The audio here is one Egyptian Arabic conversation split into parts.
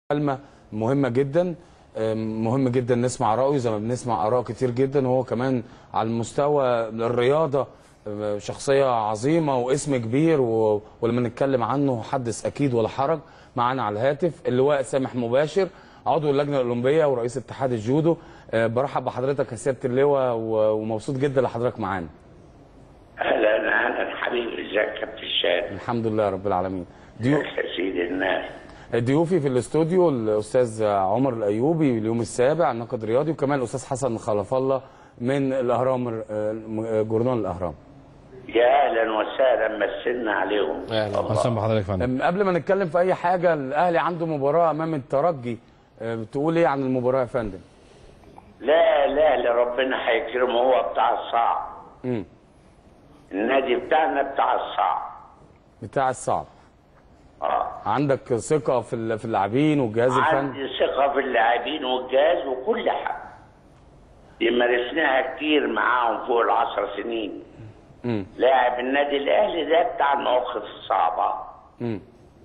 كلمة مهمة جدا أم، مهم جدا نسمع رأيه زي ما بنسمع آراء كتير جدا وهو كمان على المستوى الرياضة أم، شخصية عظيمة واسم كبير و... ولما نتكلم عنه حدث أكيد ولا حرج معانا على الهاتف اللواء سامح مباشر عضو اللجنة الأولمبية ورئيس اتحاد الجودو أه، برحب بحضرتك يا سيادة اللواء و... ومبسوط جدا لحضرتك معانا اهلا اهلا حبيبي ازيك يا كابتن شاد الحمد لله رب العالمين ديو... يا سيدي الناس ضيوفي في الاستوديو الاستاذ عمر الايوبي اليوم السابع ناقد رياضي وكمان الاستاذ حسن خلف الله من الاهرام آه، جورنال الاهرام يا اهلا وسهلا مسنا عليهم اهلا الله. وسهلا بحضرتك يا فندم أم، قبل ما نتكلم في اي حاجه الاهلي عنده مباراه امام الترجي آه، بتقول ايه عن المباراه يا فندم لا لا لا ربنا هيكرمه هو بتاع الصعب امم النادي بتاعنا بتاع الصعب بتاع الصعب اه عندك ثقه في ال- في اللاعبين والجهاز الفني عندي ثقه في اللاعبين والجهاز وكل حاجه دي مارسناها كتير معاهم فوق العشر سنين امم لاعب النادي الاهلي ده بتاع المواقف الصعبه امم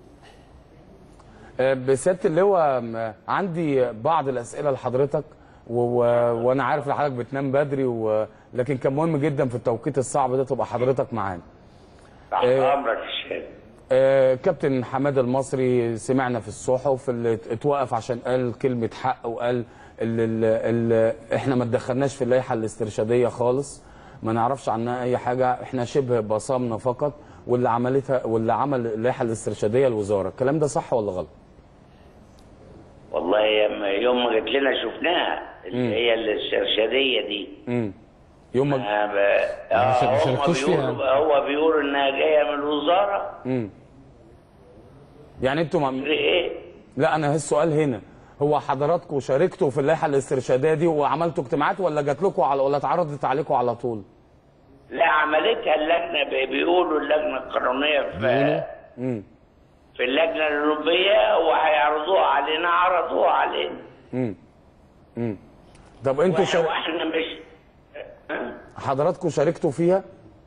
آه، بسياده اللواء م- عندي بعض الاسئله لحضرتك و... و... وانا عارف ان حضرتك بتنام بدري و... لكن كان مهم جدا في التوقيت الصعب ده تبقى حضرتك معانا تحت إيه. امرك الشاد آه، كابتن حماده المصري سمعنا في الصحف اللي اتوقف عشان قال كلمه حق وقال ال ال ال احنا ما اتدخلناش في اللائحه الاسترشاديه خالص ما نعرفش عنها اي حاجه احنا شبه بصمنا فقط واللي عملتها واللي عمل اللائحه الاسترشاديه الوزاره الكلام ده صح ولا غلط والله يوم يوم ما جت لنا شفناها اللي هي الاسترشاديه دي امم يوم ما آه، ب- آه، مش- ما هم شاركتوش بيقولوا- فيها. هو بيقول انها جايه من الوزاره امم يعني انتوا ما... ايه لا انا السؤال هنا هو حضراتكم شاركتوا في اللائحه الاسترشاديه دي وعملتوا اجتماعات ولا جات لكم على ولا اتعرضت عليكم على طول لا عملتها اللجنه بي- بيقولوا اللجنه القانونيه في بيقولوا؟ امم في اللجنه الاوروبيه وهيعرضوها علينا عرضوها علينا امم امم طب انتوا وإحنا- شار... واحنا مش آه؟ حضراتكم شاركتوا فيها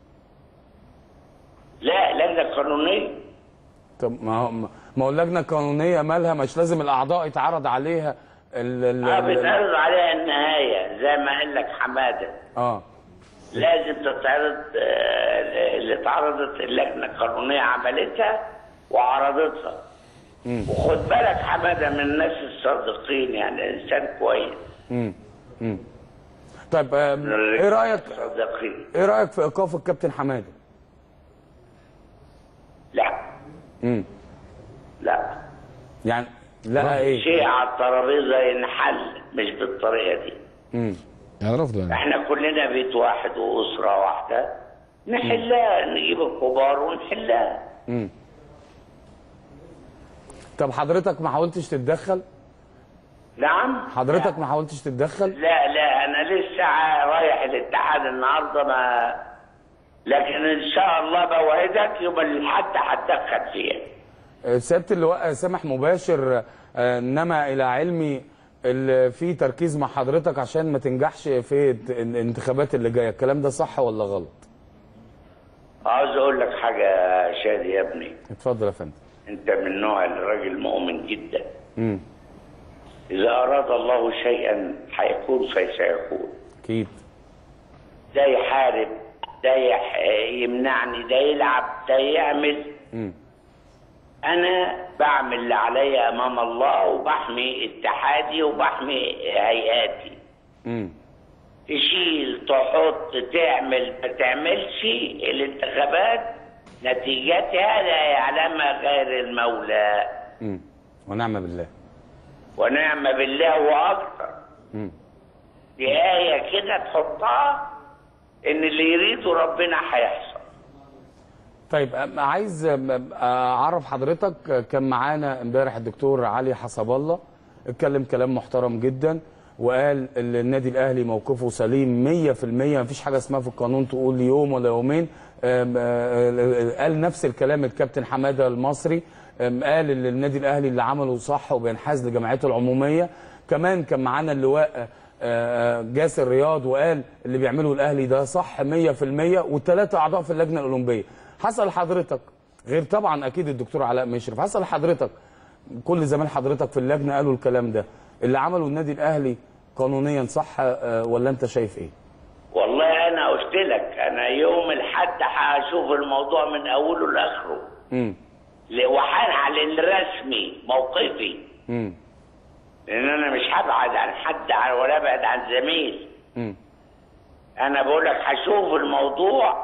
لا لجنه قانونيه طب ما هو ما هو اللجنه القانونيه مالها مش لازم الاعضاء يتعرض عليها ال ال اه ال- بتعرض عليها النهايه زي ما قال لك حماده اه لازم تتعرض آه، اللي اتعرضت اللجنه القانونيه عملتها وعرضتها وخد بالك حماده من الناس الصادقين يعني انسان كويس امم امم طيب آم، ايه رايك صادقين ايه رايك في ايقاف الكابتن حماده لا امم لا يعني لا ايه شيء على الترابيزه ينحل مش بالطريقه دي امم يعني رفض يعني احنا كلنا بيت واحد واسره واحده نحلها نجيب الكبار ونحلها امم طب حضرتك ما حاولتش تتدخل نعم حضرتك ما حاولتش تتدخل لا لا انا لسه ع- رايح الاتحاد النهارده ما لكن ان شاء الله بوعدك يوم الاحد هتدخل فيها آه، سياده اللواء سامح مباشر آه، انما الى علمي ال- في تركيز مع حضرتك عشان ما تنجحش في الت- الانتخابات اللي جايه الكلام ده صح ولا غلط عاوز اقول لك حاجه يا شادي يا ابني اتفضل يا فندم انت من نوع الراجل مؤمن جدا امم اذا اراد الله شيئا هيكون فسيكون اكيد ده يحارب ده يح... يمنعني ده يلعب ده يعمل امم انا بعمل اللي عليا امام الله وبحمي اتحادي وبحمي هيئاتي امم تشيل تحط تعمل ما تعملش الانتخابات نتيجتها لا يعلمها غير المولى امم ونعم بالله ونعم بالله واكثر امم دي آية كده تحطها إن اللي يريده ربنا هيحصل طيب أم- عايز أم- اعرف حضرتك آه، كان معانا امبارح الدكتور علي حسب الله اتكلم كلام محترم جدا وقال ال- النادي الاهلي موقفه سليم 100% مفيش حاجه اسمها في القانون تقول يوم ولا يومين أم، آه، قال نفس الكلام الكابتن حماده المصري أم، قال ان النادي الاهلي اللي عمله صح وبينحاز لجمعيته العموميه كمان كان معانا اللواء آه، آه، جاسر رياض وقال اللي بيعمله الاهلي ده صح 100% والثلاثه اعضاء في اللجنه الاولمبيه حصل حضرتك غير طبعا اكيد الدكتور علاء مشرف حصل حضرتك كل زمان حضرتك في اللجنه قالوا الكلام ده اللي عمله النادي الاهلي قانونيا صح آه، ولا انت شايف ايه والله انا قلت لك انا يوم الحد هشوف الموضوع من اوله لاخره امم ل- وهنعلن رسمي موقفي امم لان انا مش هبعد عن حد عن- ولا ابعد عن زميل امم انا بقول لك هشوف الموضوع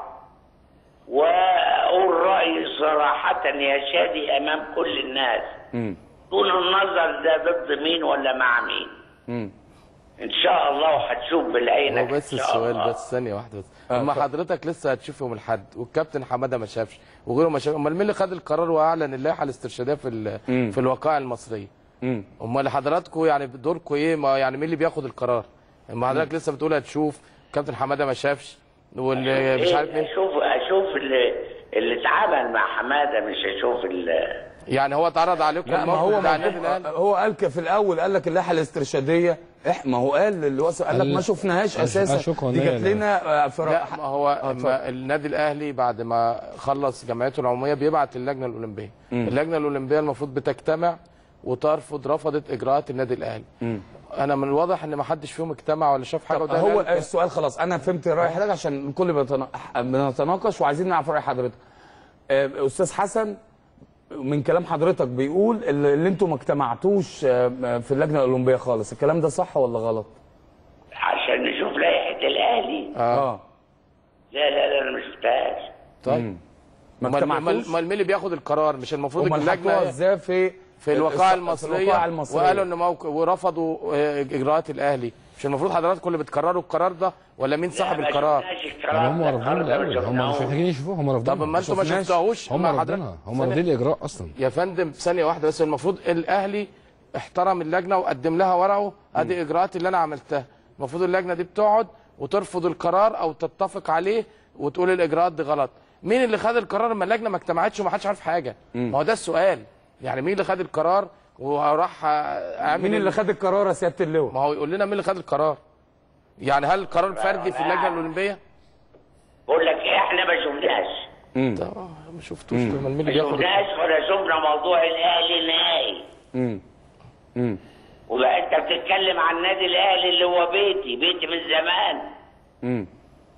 واقول رايي صراحه يا شادي امام كل الناس امم دون النظر ده ضد مين ولا مع مين امم ان شاء الله وهتشوف بالعين هو بس السؤال بس ثانيه واحده بس آه، اما اتفضل. حضرتك لسه هتشوف يوم الاحد والكابتن حماده ما شافش وغيره ما شاف امال مين اللي خد القرار واعلن اللائحه الاسترشاديه في ال- مم. في الوقائع المصريه امم امال حضراتكم يعني دوركم ايه ما يعني مين اللي بياخد القرار اما حضرتك لسه بتقول هتشوف كابتن حماده ما شافش واللي مش عارف ايه اشوف اشوف اللي اللي اتعامل مع حماده مش اشوف ال- يعني هو اتعرض عليكم لا ما الموقف هو بتاع موقف النادي الاهلي هو قال ك- في الاول قال لك اللائحه الاسترشاديه إح ما هو قال اللي وصل قال لك قال- ما شفناهاش أش- اساسا أشك دي هنا جت لا. لنا آه، في لا ما هو اتفضل. ما النادي الاهلي بعد ما خلص جمعيته العموميه بيبعت اللجنه الاولمبيه اللجنه الاولمبيه المفروض بتجتمع وترفض رفضت اجراءات النادي الاهلي انا من الواضح ان ما حدش فيهم اجتمع ولا شاف حاجه طب وده هو الأهلي. السؤال خلاص انا فهمت راي حضرتك عشان الكل بيتنا- بنتناقش وعايزين نعرف راي حضرتك آه، استاذ حسن من كلام حضرتك بيقول اللي اللي انتوا ما اجتمعتوش آه، في اللجنه الاولمبيه خالص الكلام ده صح ولا غلط عشان نشوف لائحه الاهلي اه لا لا لا انا ما شفتهاش طيب ما امال امال اجتمعتوش امال مين اللي بياخد القرار مش المفروض امال حطوها اللجنه ازاي في في الوقائع في المصريه الوقائع المصريه وقالوا ان موقع ورفضوا آه، اجراءات الاهلي مش المفروض حضراتكم اللي بتقرروا القرار ده ولا مين صاحب لا، ما القرار شفناش يعني القرار هم ده، رافضين من القرار ده الاول هم مش شفناه. محتاجين يشوفوه هم رافضين طب ما انتوا ما شفناش. شفتوهوش هم ما رافضينها هم ثانية- رافضين الاجراء اصلا يا فندم ثانية واحدة بس المفروض الأهلي احترم اللجنة وقدم لها ورقه ادي إجراءات اللي أنا عملتها المفروض اللجنة دي بتقعد وترفض القرار أو تتفق عليه وتقول الإجراءات دي غلط مين اللي خد القرار لما اللجنة ما اجتمعتش وما حدش عارف حاجة ما هو ده السؤال يعني مين اللي خد القرار وراح عامل مين اللي خد القرار يا سياده اللواء ما هو يقول لنا مين اللي خد القرار يعني هل القرار فردي في اللجنة الأولمبية؟ بقول لك احنا ما شفناش طب ما شفتوش امال مين اللي ما بياخد شفناش ولا شفنا موضوع الاهلي نهائي امم امم وبقى انت بتتكلم عن النادي الاهلي اللي هو بيتي بيتي من زمان امم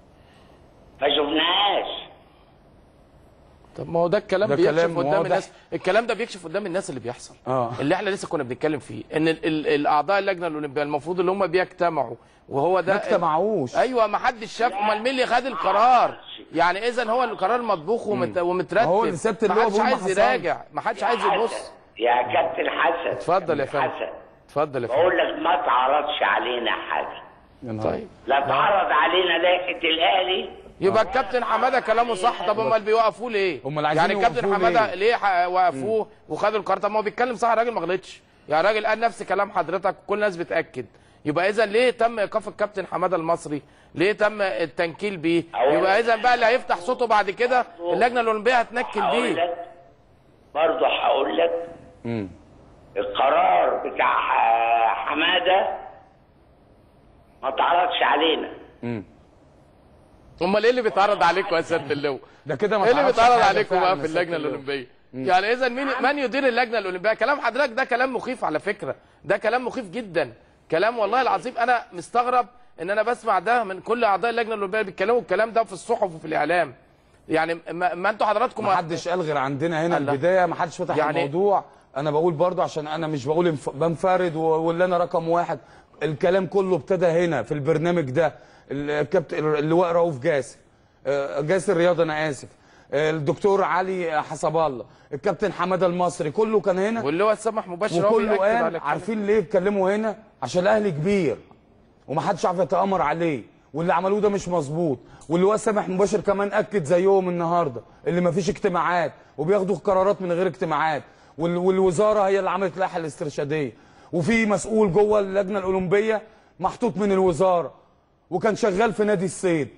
ما شفناهاش طب ما هو ده الكلام ده بيكشف كلام قدام واضح. الناس الكلام ده بيكشف قدام الناس اللي بيحصل آه. اللي احنا لسه كنا بنتكلم فيه ان ال ال الاعضاء اللجنه الاولمبيه المفروض اللي هم بيجتمعوا وهو ده ما اجتمعوش ايوه ما حدش شاف امال مين اللي خد القرار يعني اذا هو القرار مطبوخ ومت ومترتب هو اللي سيادة ما اللواء حدش بيقول ما عايز حصلش. يراجع ما حدش عايز يبص يا كابتن حسن اتفضل يا كابتن فندم. حسن اتفضل يا فندم بقول لك ما تعرضش علينا حاجه يا نهار طيب لا تعرض علينا لائحه الاهلي يبقى الكابتن حماده كلامه صح طب امال بيوقفوه ليه؟ أمال عايزين يعني الكابتن يوقفوه حماده ليه؟ ليه ح- وقفوه وخدوا القرار طب ما هو بيتكلم صح الراجل ما غلطش يعني الراجل قال نفس كلام حضرتك كل الناس بتاكد يبقى اذا ليه تم ايقاف الكابتن حماده المصري؟ ليه تم التنكيل بيه؟ أولا- يبقى اذا بقى اللي هيفتح صوته بعد كده اللجنه الاولمبيه هتنكل هقول بيه لك برضه هقول لك امم القرار بتاع ح- حماده ما تعرضش علينا امم امال ايه اللي بيتعرض عليكم يا سياده اللواء؟ ده كده ما ايه اللي تعرفش بيتعرض حاجة عليكم فعلا بقى يا في سيادة اللجنه اللواء. الاولمبيه يعني اذا مين من يدير اللجنه الاولمبيه كلام حضرتك ده كلام مخيف على فكره ده كلام مخيف جدا كلام والله العظيم انا مستغرب ان انا بسمع ده من كل اعضاء اللجنه الاولمبيه بيتكلموا الكلام ده في الصحف وفي الاعلام يعني ما, ما انتوا حضراتكم ما حدش قال غير عندنا هنا الله. البدايه ما حدش فتح يعني- الموضوع انا بقول برضو عشان انا مش بقول انف- بنفرد و- واللي انا رقم واحد الكلام كله ابتدى هنا في البرنامج ده الكابتن اللواء رؤوف جاسر آه، جاسر رياض انا اسف آه، الدكتور علي حسب الله الكابتن حماده المصري كله كان هنا واللي هو سمح مباشر هو وكله بيأكد على قال الكلام. عارفين ليه اتكلموا هنا عشان الاهلي كبير ومحدش عارف يتامر عليه واللي عملوه ده مش مظبوط واللي هو سامح مباشر كمان اكد زيهم النهارده اللي مفيش اجتماعات وبياخدوا قرارات من غير اجتماعات وال- والوزاره هي اللي عملت اللائحه الاسترشاديه وفي مسؤول جوه اللجنه الاولمبيه محطوط من الوزاره وكان شغال في نادي الصيد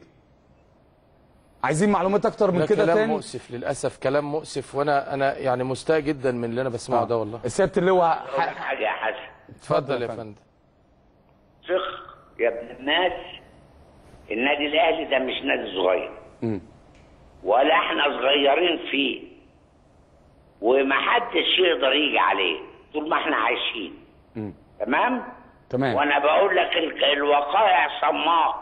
عايزين معلومات اكتر من ده كده كلام تاني مؤسف للاسف كلام مؤسف وانا انا يعني مستاء جدا من اللي انا بسمعه ده والله سياده اللواء اقول لك ح- حاجه يا حسن اتفضل يا فندم. فندم ثق يا ابن الناس النادي الاهلي ده مش نادي صغير ولا احنا صغيرين فيه ومحدش يقدر يجي عليه طول ما احنا عايشين تمام تمام وانا بقول لك ال- الوقائع صماء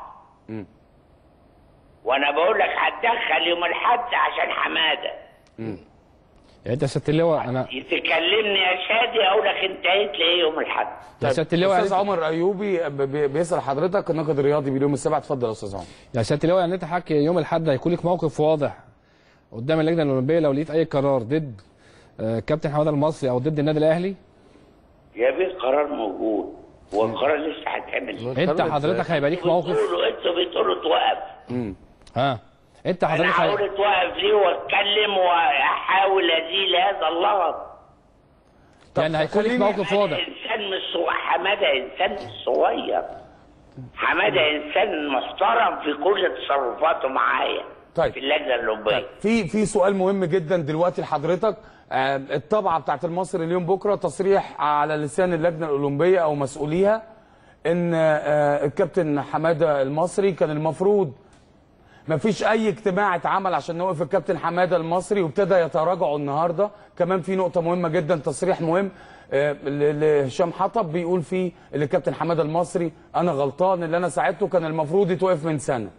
وانا بقول لك هتدخل يوم الاحد عشان حماده يعني انت يا سياده اللواء انا تكلمني يا شادي اقول لك انتهيت لايه يوم الاحد يا سياده اللواء استاذ يعني عمر ايوبي ب- ب- بيسال حضرتك الناقد الرياضي باليوم السابع اتفضل يا استاذ عمر يا سياده اللواء يعني انت حكي يوم الاحد هيكون لك موقف واضح قدام اللجنه الاولمبيه لو لقيت اي قرار ضد آه، كابتن حماده المصري او ضد النادي الاهلي يا بيه القرار موجود والقرار لسه هيتعمل انت حضرتك هيبقى ليك موقف بتقولوا انتوا بتقولوا توقف ها انت انا حضرتك هحاول هي... اتوقف ليه واتكلم واحاول ازيل هذا اللغط يعني هيكون لك خليني- موقف أنا واضح انسان مش صغير حماده انسان مش صغير حماده انسان محترم في كل تصرفاته معايا طيب. في اللجنه الاولمبيه في في سؤال مهم جدا دلوقتي لحضرتك آه، الطبعه بتاعت المصري اليوم بكره تصريح على لسان اللجنه الاولمبيه او مسؤوليها ان آه، الكابتن حماده المصري كان المفروض ما فيش اي اجتماع اتعمل عشان نوقف الكابتن حماده المصري وابتدى يتراجعوا النهارده كمان في نقطه مهمه جدا تصريح مهم آه، ل- لهشام حطب بيقول فيه اللي الكابتن حماده المصري انا غلطان اللي انا ساعدته كان المفروض يتوقف من سنه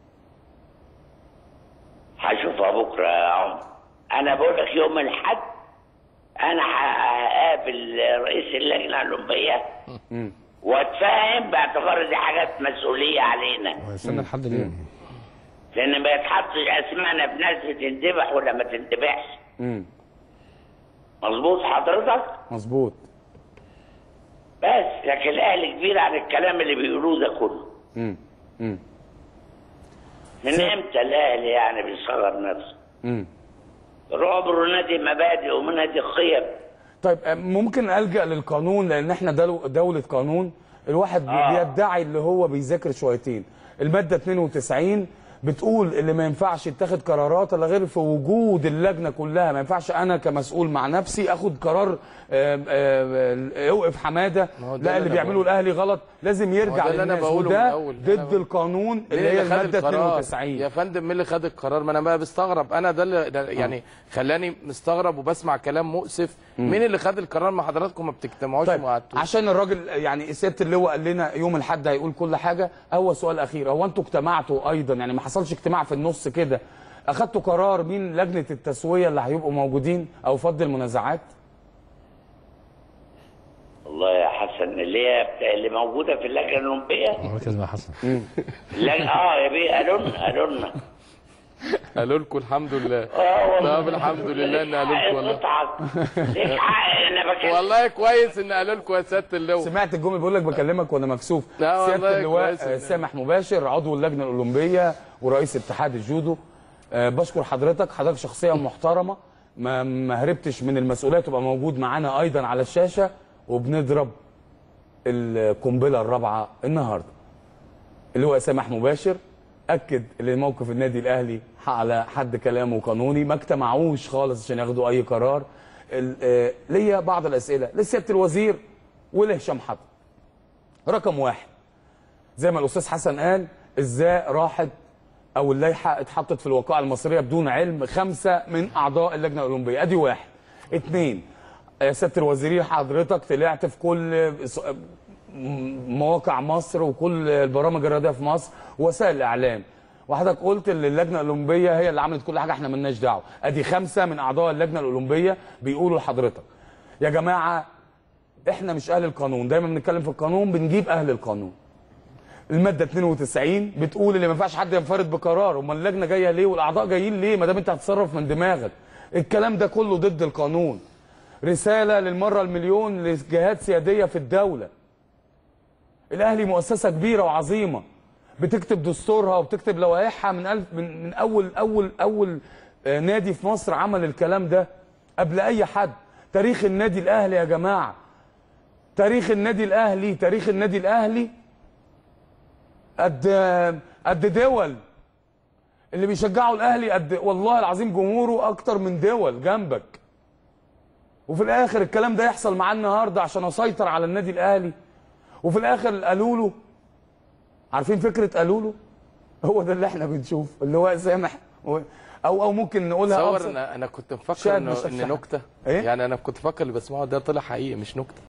هشوفها بكره يا عمر انا بقول لك يوم الاحد انا هقابل رئيس اللجنه الاولمبيه واتفاهم باعتبار دي حاجات مسؤوليه علينا استنى لحد اليوم لان ما يتحطش اسمائنا بناس بتنذبح ولا ما تنذبحش مظبوط حضرتك مظبوط بس لكن الاهلي كبير عن الكلام اللي بيقولوه ده كله امم امم من امتى الاهلي يعني بيصغر نفسه امم عبر نادي مبادئ ونادي قيم طيب آه، ممكن الجا للقانون لان احنا دلو- دوله قانون الواحد بي- آه. بيدعي اللي هو بيذاكر شويتين الماده 92 بتقول اللي ما ينفعش يتخذ قرارات الا غير في وجود اللجنه كلها ما ينفعش انا كمسؤول مع نفسي اخد قرار آه، آه، آه، اوقف حماده ما هو ده لا اللي اللي أنا بيعمله الاهلي غلط لازم يرجع ده اللي أنا للناس بقوله من وده الأول. أنا ضد بقول- القانون اللي مين هي اللي خد الماده القرار 92 يا فندم مين اللي خد القرار ما انا بقى بستغرب انا ده اللي ده يعني خلاني مستغرب وبسمع كلام مؤسف مين اللي خد القرار ما حضراتكم ما بتجتمعوش طيب وما قعدتوش عشان الراجل يعني سياده اللواء قال لنا يوم الاحد هيقول كل حاجه هو سؤال اخير هو انتوا اجتمعتوا ايضا يعني ما حصلش اجتماع في النص كده اخدتوا قرار مين لجنه التسويه اللي هيبقوا موجودين او فض المنازعات والله يا حسن اللي هي بتاع- اللي موجوده في اللجنه الاولمبيه مركز مع حسن اللجنة اه يا بيه قالوا لنا قالوا لنا قالوا لكم الحمد لله اه والله طب الحمد لله ان قالوا لكم والله والله ليك حق انا بكلم والله كويس ان قالوا لكم يا سياده اللواء سمعت الجمله بيقول لك بكلمك وانا مكسوف لا والله سياده اللواء كويس آه، إن- سامح مباشر عضو اللجنه الاولمبيه ورئيس اتحاد الجودو آه، بشكر حضرتك حضرتك شخصيه محترمه ما ما هربتش من المسؤوليه تبقى موجود معانا ايضا على الشاشه وبنضرب القنبله الرابعه النهارده اللي هو سامح مباشر اكد ان موقف النادي الاهلي على حد كلامه قانوني ما اجتمعوش خالص عشان ياخدوا اي قرار ال- آه، ليا بعض الاسئله لسياده الوزير ولهشام حطب رقم واحد زي ما الاستاذ حسن قال ازاي راحت او اللائحه اتحطت في الوقائع المصريه بدون علم خمسه من اعضاء اللجنه الاولمبيه ادي واحد اثنين يا سياده الوزير حضرتك طلعت في كل س- م- مواقع مصر وكل البرامج الرياضيه في مصر وسائل الاعلام وحضرتك قلت ان اللجنه الاولمبيه هي اللي عملت كل حاجه احنا ملناش دعوه ادي خمسه من اعضاء اللجنه الاولمبيه بيقولوا لحضرتك يا جماعه احنا مش اهل القانون دايما بنتكلم في القانون بنجيب اهل القانون الماده 92 بتقول اللي ما ينفعش حد ينفرد بقرار امال اللجنه جايه ليه والاعضاء جايين ليه ما دام انت هتتصرف من دماغك الكلام ده كله ضد القانون رساله للمره المليون لجهات سياديه في الدوله الاهلي مؤسسه كبيره وعظيمه بتكتب دستورها وبتكتب لوائحها من ألف من, من اول اول اول آه، نادي في مصر عمل الكلام ده قبل اي حد تاريخ النادي الاهلي يا جماعه تاريخ النادي الاهلي تاريخ النادي الاهلي قد قد دول اللي بيشجعوا الاهلي قد والله العظيم جمهوره اكتر من دول جنبك وفي الاخر الكلام ده يحصل معاه النهارده عشان اسيطر على النادي الاهلي وفي الاخر قالوا له عارفين فكره قالوا له هو ده اللي احنا بنشوف اللي هو سامح و- او او ممكن نقولها تصور أبسط. انا انا كنت مفكر شاهد انه ما شافش ان حاجة. نكته إيه؟ يعني انا كنت فاكر اللي بسمعه ده طلع حقيقي مش نكته